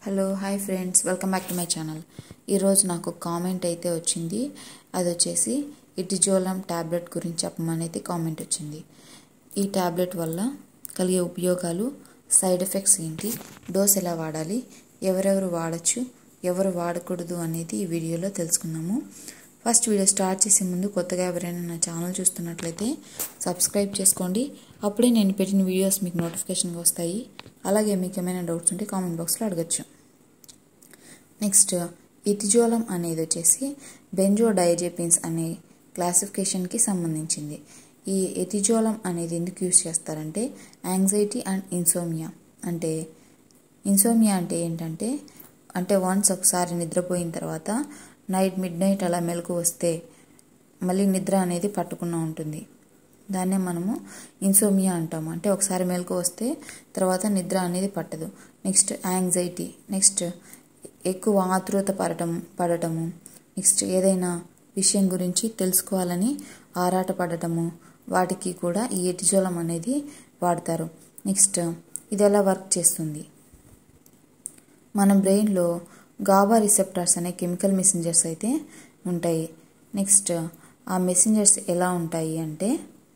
hello hi friends welcome back to my channel ఈరోజు నాకు comment అయితే వచ్చింది అది వచ్చేసి ఇటిజోలం ట్యాబ్లెట్ గురించి చెప్పమని అయితే కామెంట్ వచ్చింది ఈ ట్యాబ్లెట్ వల్ల కలిగే ఉపయోగాలు సైడ్ ఎఫెక్ట్స్ ఏంటి డోస్ ఎలా వాడాలి ఎవరెవరు వాడచ్చు ఎవరు వాడకూడదు అనేది ఈ వీడియోలో తెలుసుకుందాము ఫస్ట్ వీడియో స్టార్ట్ చేసే ముందు కొత్తగా ఎవరైనా నా ఛానల్ చూస్తున్నట్లయితే సబ్స్క్రైబ్ చేసుకోండి అప్పుడే నేను పెట్టిన వీడియోస్ మీకు నోటిఫికేషన్గా వస్తాయి అలాగే మీకు ఏమైనా డౌట్స్ ఉంటే కామెంట్ బాక్స్లో అడగచ్చు నెక్స్ట్ ఇటిజోలం అనేది వచ్చేసి బెంజోడైజెపిన్స్ అనే క్లాసిఫికేషన్కి సంబంధించింది ఈ ఎటిజోలం అనేది ఎందుకు యూజ్ చేస్తారంటే యాంగ్జైటీ అండ్ ఇన్సోమియా అంటే ఇన్సోమియా అంటే ఏంటంటే అంటే వన్స్ ఒకసారి నిద్రపోయిన తర్వాత నైట్ మిడ్ నైట్ అలా మెలకు వస్తే మళ్ళీ నిద్ర అనేది పట్టకుండా ఉంటుంది దాన్నే మనము ఇన్సోమియా అంటాము అంటే ఒకసారి మెలకు వస్తే తర్వాత నిద్ర అనేది పట్టదు నెక్స్ట్ యాంగ్జైటీ నెక్స్ట్ ఎక్కువ ఆతృత పడటం పడటము నెక్స్ట్ ఏదైనా విషయం గురించి తెలుసుకోవాలని ఆరాట పడటము వాటికి కూడా ఈ ఎటిజోలం అనేది వాడతారు నెక్స్ట్ ఇది ఎలా వర్క్ చేస్తుంది మన బ్రెయిన్లో గాబా రిసెప్టార్స్ అనే కెమికల్ మెసెంజర్స్ అయితే ఉంటాయి నెక్స్ట్ ఆ మెసెంజర్స్ ఎలా ఉంటాయి అంటే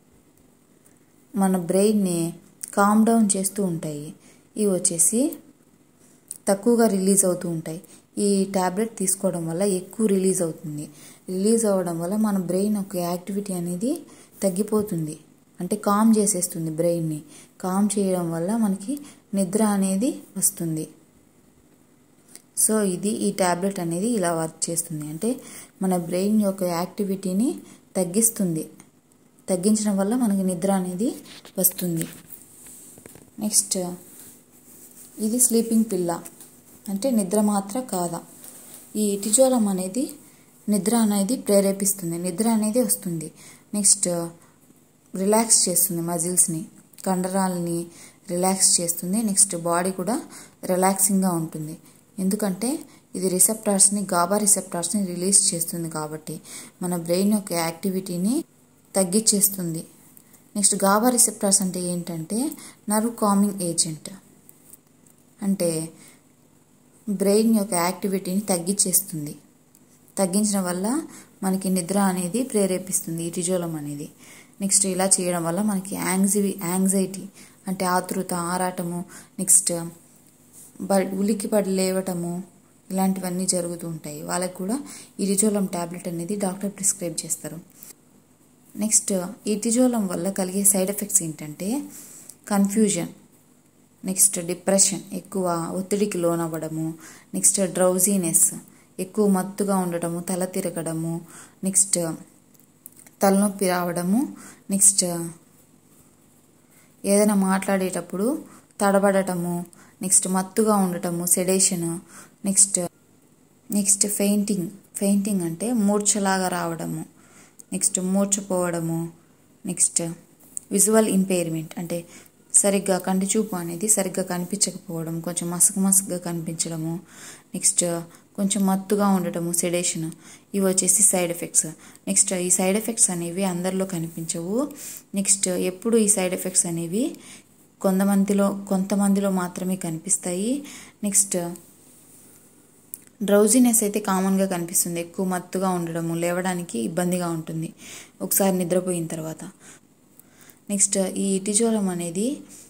మన బ్రెయిన్ని కామ్ డౌన్ చేస్తూ ఉంటాయి ఇవి వచ్చేసి తక్కువగా రిలీజ్ అవుతూ ఉంటాయి ఈ ట్యాబ్లెట్ తీసుకోవడం వల్ల ఎక్కువ రిలీజ్ అవుతుంది రిలీజ్ అవ్వడం వల్ల మన బ్రెయిన్ ఒక యాక్టివిటీ అనేది తగ్గిపోతుంది అంటే కామ్ చేసేస్తుంది బ్రెయిన్ని కామ్ చేయడం వల్ల మనకి నిద్ర అనేది వస్తుంది సో ఇది ఈ ట్యాబ్లెట్ అనేది ఇలా వర్క్ చేస్తుంది అంటే మన బ్రెయిన్ యొక్క యాక్టివిటీని తగ్గిస్తుంది తగ్గించడం వల్ల మనకి నిద్ర అనేది వస్తుంది నెక్స్ట్ ఇది స్లీపింగ్ పిల్ల అంటే నిద్ర మాత్ర కాదా ఈ ఇటిజోలం అనేది నిద్ర అనేది ప్రేరేపిస్తుంది నిద్ర అనేది వస్తుంది నెక్స్ట్ రిలాక్స్ చేస్తుంది మజిల్స్ని కండరాలని రిలాక్స్ చేస్తుంది నెక్స్ట్ బాడీ కూడా రిలాక్సింగ్గా ఉంటుంది ఎందుకంటే ఇది రిసెప్టార్స్ని గాబా రిసెప్టార్స్ని రిలీజ్ చేస్తుంది కాబట్టి మన బ్రెయిన్ యొక్క యాక్టివిటీని తగ్గించేస్తుంది నెక్స్ట్ గాబా రిసెప్టార్స్ అంటే ఏంటంటే నర్వ్ కామింగ్ ఏజెంట్ అంటే బ్రెయిన్ యొక్క యాక్టివిటీని తగ్గించేస్తుంది తగ్గించడం వల్ల మనకి నిద్ర అనేది ప్రేరేపిస్తుంది ఇటిజోలం అనేది నెక్స్ట్ ఇలా చేయడం వల్ల మనకి యాంగ్జి యాంగ్జైటీ అంటే ఆతృత ఆరాటము నెక్స్ట్ ఉలికి పడి లేవటము ఇలాంటివన్నీ జరుగుతూ ఉంటాయి వాళ్ళకి కూడా ఇటిజోలం ట్యాబ్లెట్ అనేది డాక్టర్ ప్రిస్క్రైబ్ చేస్తారు నెక్స్ట్ ఇటిజోలం వల్ల కలిగే సైడ్ ఎఫెక్ట్స్ ఏంటంటే కన్ఫ్యూజన్ నెక్స్ట్ డిప్రెషన్ ఎక్కువ ఒత్తిడికి లోనవ్వడము నెక్స్ట్ డ్రౌజీనెస్ ఎక్కువ మత్తుగా ఉండటము తల తిరగడము నెక్స్ట్ తలనొప్పి రావడము నెక్స్ట్ ఏదైనా మాట్లాడేటప్పుడు తడబడటము నెక్స్ట్ మత్తుగా ఉండటము sedation next next fainting fainting అంటే మూర్ఛలాగా రావడము నెక్స్ట్ మూర్ఛపోవడము నెక్స్ట్ విజువల్ ఇంపైర్మెంట్ అంటే సరిగ్గా కంటి చూపు అనేది సరిగ్గా కనిపించకపోవడం కొంచెం మసక మసకగా కనిపించడము నెక్స్ట్ కొంచెం మత్తుగా ఉండటము సెడేషన్ ఇవి వచ్చేసి సైడ్ ఎఫెక్ట్స్ నెక్స్ట్ ఈ సైడ్ ఎఫెక్ట్స్ అనేవి అందరిలో కనిపించవు నెక్స్ట్ ఎప్పుడు ఈ సైడ్ ఎఫెక్ట్స్ అనేవి కొంతమందిలో కొంతమందిలో మాత్రమే కనిపిస్తాయి నెక్స్ట్ డ్రౌజీనెస్ అయితే కామన్గా కనిపిస్తుంది ఎక్కువ మత్తుగా ఉండడము లేవడానికి ఇబ్బందిగా ఉంటుంది ఒకసారి నిద్రపోయిన తర్వాత నెక్స్ట్ ఈ ఇటిజోలం అనేది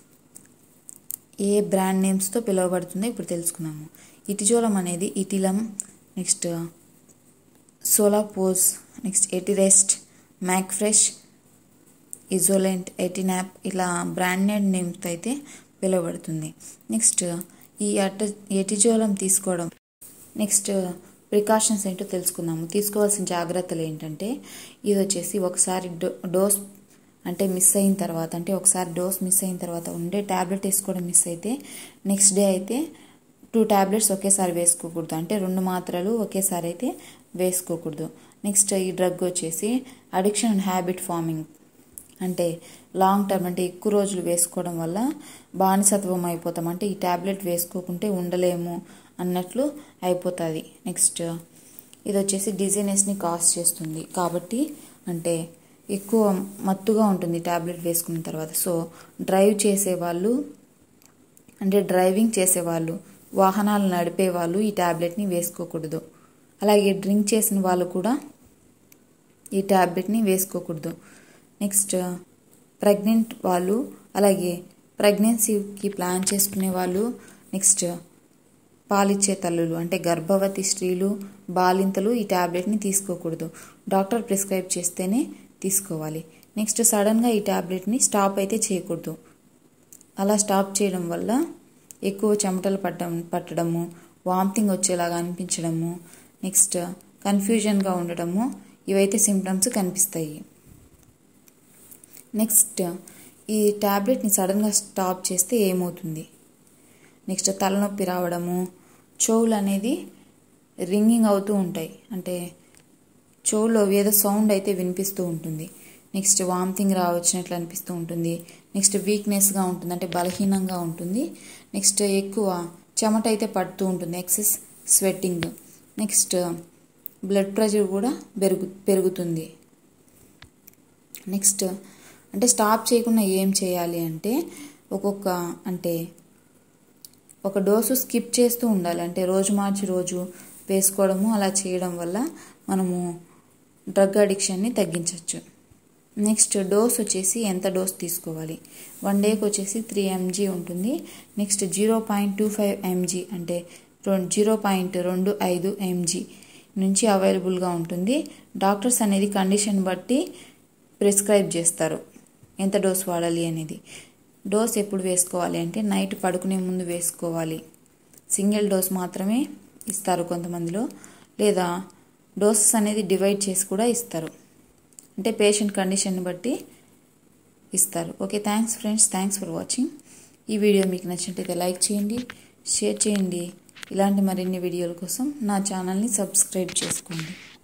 ఏ బ్రాండ్ నేమ్స్తో పిలువబడుతుందో ఇప్పుడు తెలుసుకుందాము ఇటిజోలం అనేది ఇటిలం నెక్స్ట్ సోలాపోజ్ నెక్స్ట్ ఎటిరెస్ట్ మ్యాక్ఫ్రెష్ ఇజోలెంట్ ఎటినాప్ ఇలా బ్రాండెడ్ నేమ్స్తో అయితే పిలువబడుతుంది నెక్స్ట్ ఈ అట ఎటిజోలం తీసుకోవడం నెక్స్ట్ ప్రికాషన్స్ ఏంటో తెలుసుకుందాము తీసుకోవాల్సిన జాగ్రత్తలు ఏంటంటే ఇది వచ్చేసి ఒకసారి డో డోస్ అంటే మిస్ అయిన తర్వాత అంటే ఒకసారి డోస్ మిస్ అయిన తర్వాత ఉండే ట్యాబ్లెట్ వేసుకోవడం మిస్ అయితే నెక్స్ట్ డే అయితే టూ ట్యాబ్లెట్స్ ఒకేసారి వేసుకోకూడదు అంటే రెండు మాత్రలు ఒకేసారి అయితే వేసుకోకూడదు నెక్స్ట్ ఈ డ్రగ్ వచ్చేసి అడిక్షన్ అండ్ హ్యాబిట్ ఫార్మింగ్ అంటే లాంగ్ టర్మ్ అంటే ఎక్కువ రోజులు వేసుకోవడం వల్ల బానిసత్వం అయిపోతాం అంటే ఈ ట్యాబ్లెట్ వేసుకోకుంటే ఉండలేము అన్నట్లు అయిపోతుంది నెక్స్ట్ ఇది వచ్చేసి డిజీనెస్ని కాజ్ చేస్తుంది కాబట్టి అంటే ఎక్కువ మత్తుగా ఉంటుంది ట్యాబ్లెట్ వేసుకున్న తర్వాత సో డ్రైవ్ చేసేవాళ్ళు అంటే డ్రైవింగ్ చేసేవాళ్ళు వాహనాలు నడిపే వాళ్ళు ఈ ట్యాబ్లెట్ని వేసుకోకూడదు అలాగే డ్రింక్ చేసిన వాళ్ళు కూడా ఈ ట్యాబ్లెట్ని వేసుకోకూడదు నెక్స్ట్ ప్రెగ్నెంట్ వాళ్ళు అలాగే ప్రెగ్నెన్సీకి ప్లాన్ చేసుకునే వాళ్ళు నెక్స్ట్ పాలిచ్చే తల్లులు అంటే గర్భవతి స్త్రీలు బాలింతలు ఈ ట్యాబ్లెట్ని తీసుకోకూడదు డాక్టర్ ప్రిస్క్రైబ్ చేస్తేనే తీసుకోవాలి నెక్స్ట్ సడన్గా ఈ ట్యాబ్లెట్ని స్టాప్ అయితే చేయకూడదు అలా స్టాప్ చేయడం వల్ల ఎక్కువ చెమటలు పట్టడం పట్టడము వామిటింగ్ వచ్చేలాగా అనిపించడము నెక్స్ట్ కన్ఫ్యూజన్గా ఉండడము ఇవైతే సిమ్టమ్స్ కనిపిస్తాయి నెక్స్ట్ ఈ ట్యాబ్లెట్ని సడన్గా స్టాప్ చేస్తే ఏమవుతుంది నెక్స్ట్ తలనొప్పి రావడము చెవులు అనేది రింగింగ్ అవుతూ ఉంటాయి అంటే చెవులో ఏదో సౌండ్ అయితే వినిపిస్తూ ఉంటుంది నెక్స్ట్ వామిటింగ్ రావచ్చినట్లు అనిపిస్తూ ఉంటుంది నెక్స్ట్ వీక్నెస్గా ఉంటుంది అంటే బలహీనంగా ఉంటుంది నెక్స్ట్ ఎక్కువ చెమట అయితే పడుతూ ఉంటుంది excess sweating next blood pressure కూడా పెరుగు పెరుగుతుంది నెక్స్ట్ అంటే స్టాప్ చేయకుండా ఏం చేయాలి అంటే ఒక్కొక్క అంటే ఒక డోసు స్కిప్ చేస్తూ ఉండాలి అంటే రోజు మార్చి రోజు వేసుకోవడము అలా చేయడం వల్ల మనము డ్రగ్ అడిక్షన్ని తగ్గించవచ్చు నెక్స్ట్ డోస్ వచ్చేసి ఎంత డోస్ తీసుకోవాలి వన్ డేకి వచ్చేసి త్రీ ఎంజీ ఉంటుంది next zero point two five MG అంటే జీరో పాయింట్ రెండు ఐదు ఎంజీ నుంచి అవైలబుల్గా ఉంటుంది డాక్టర్స్ అనేది కండిషన్ బట్టి ప్రిస్క్రైబ్ చేస్తారు ఎంత డోస్ వాడాలి అనేది డోస్ ఎప్పుడు వేసుకోవాలి అంటే నైట్ పడుకునే ముందు వేసుకోవాలి సింగిల్ డోస్ మాత్రమే ఇస్తారు కొంతమందిలో లేదా డోసెస్ అనేది డివైడ్ చేసి కూడా ఇస్తారు అంటే పేషెంట్ కండిషన్ని బట్టి ఇస్తారు okay thanks friends thanks for watching ఈ వీడియో మీకు నచ్చినట్లయితే లైక్ చేయండి షేర్ చేయండి ఇలాంటి మరిన్ని వీడియోల కోసం నా ఛానల్ని సబ్స్క్రైబ్ చేసుకోండి